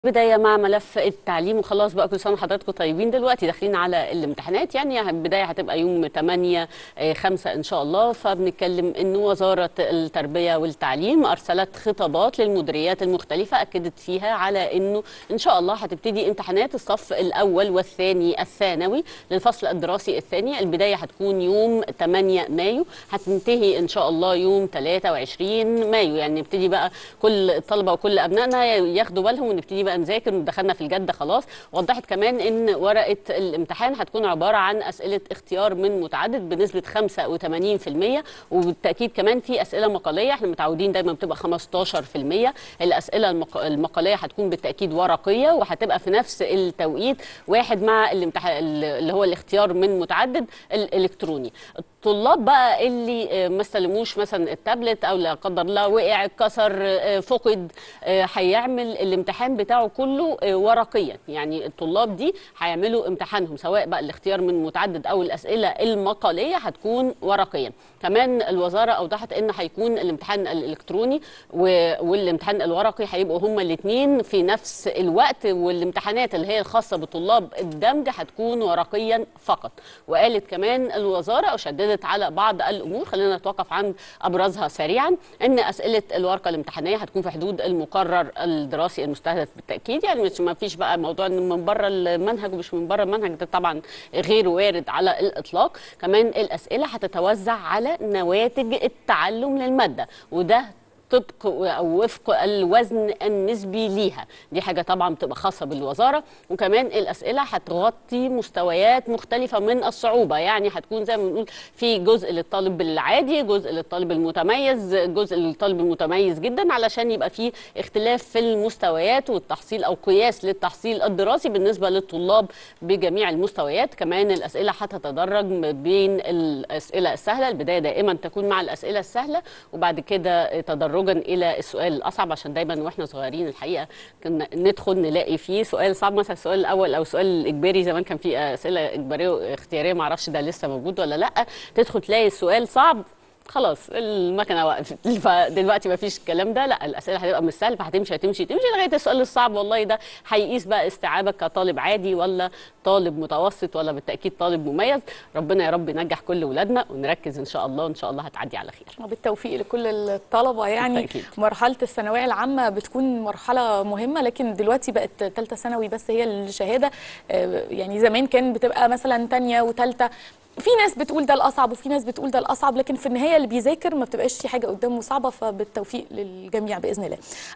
بداية مع ملف التعليم وخلاص بقى كل سنة وحضراتكم طيبين دلوقتي داخلين على الامتحانات يعني البداية هتبقى يوم 8 5 إن شاء الله فبنتكلم إن وزارة التربية والتعليم أرسلت خطابات للمديريات المختلفة أكدت فيها على إنه إن شاء الله هتبتدي امتحانات الصف الأول والثاني الثانوي للفصل الدراسي الثاني البداية هتكون يوم 8 مايو هتنتهي إن شاء الله يوم 23 مايو يعني نبتدي بقى كل الطلبة وكل أبنائنا ياخدوا بالهم ونبتدي بقى نذاكر ودخلنا في الجد خلاص وضحت كمان ان ورقه الامتحان هتكون عباره عن اسئله اختيار من متعدد بنسبه 85% وبالتاكيد كمان في اسئله مقاليه احنا متعودين دايما بتبقى 15% الاسئله المق... المقاليه هتكون بالتاكيد ورقيه وهتبقى في نفس التوقيت واحد مع الامتحان اللي هو الاختيار من متعدد الالكتروني الطلاب بقى اللي ما استلموش مثلا التابلت او لا قدر الله وقع اتكسر فقد هيعمل الامتحان بتاعه كله ورقيا يعني الطلاب دي هيعملوا امتحانهم سواء بقى الاختيار من متعدد او الاسئله المقاليه هتكون ورقيا كمان الوزاره اوضحت ان هيكون الامتحان الالكتروني والامتحان الورقي هيبقوا هما الاثنين في نفس الوقت والامتحانات اللي هي الخاصه بطلاب الدمج هتكون ورقيا فقط وقالت كمان الوزاره او شددت على بعض الامور خلينا نتوقف عن ابرزها سريعا ان اسئله الورقه الامتحانيه هتكون في حدود المقرر الدراسي المستهدف بالتاكيد يعني مش ما فيش بقى موضوع ان من بره المنهج ومش من بره المنهج ده طبعا غير وارد على الاطلاق كمان الاسئله هتتوزع على نواتج التعلم للماده وده طبق او وفق الوزن النسبي ليها دي حاجه طبعا بتبقى خاصه بالوزاره وكمان الاسئله هتغطي مستويات مختلفه من الصعوبه يعني هتكون زي ما بنقول في جزء للطالب العادي جزء للطالب المتميز جزء للطالب المتميز جدا علشان يبقى في اختلاف في المستويات والتحصيل او قياس للتحصيل الدراسي بالنسبه للطلاب بجميع المستويات كمان الاسئله هتتدرج ما بين الاسئله السهله البدايه دائما تكون مع الاسئله السهله وبعد كده تدرج تدرجا الى السؤال الاصعب عشان دايما واحنا صغيرين الحقيقه كنا ندخل نلاقي فيه سؤال صعب مثلا السؤال الاول او السؤال الاجباري زمان كان في اسئله اجباريه واختياريه ما اعرفش ده لسه موجود ولا لا تدخل تلاقي السؤال صعب خلاص المكنه وقفت فدلوقتي ما فيش الكلام ده لا الاسئله هتبقى مش سهله فهتمشي هتمشي تمشي لغايه السؤال الصعب والله ده هيقيس بقى استيعابك كطالب عادي ولا طالب متوسط ولا بالتاكيد طالب مميز ربنا يا رب ينجح كل ولادنا ونركز ان شاء الله وان شاء الله هتعدي على خير وبالتوفيق لكل الطلبه يعني بالتأكيد. مرحله الثانويه العامه بتكون مرحله مهمه لكن دلوقتي بقت ثالثه ثانوي بس هي الشهاده يعني زمان كان بتبقى مثلا ثانيه وثالثه في ناس بتقول ده الاصعب وفي ناس بتقول ده الاصعب لكن في النهايه اللي بيذاكر ما بتبقاش في حاجه قدامه صعبه فبالتوفيق للجميع باذن الله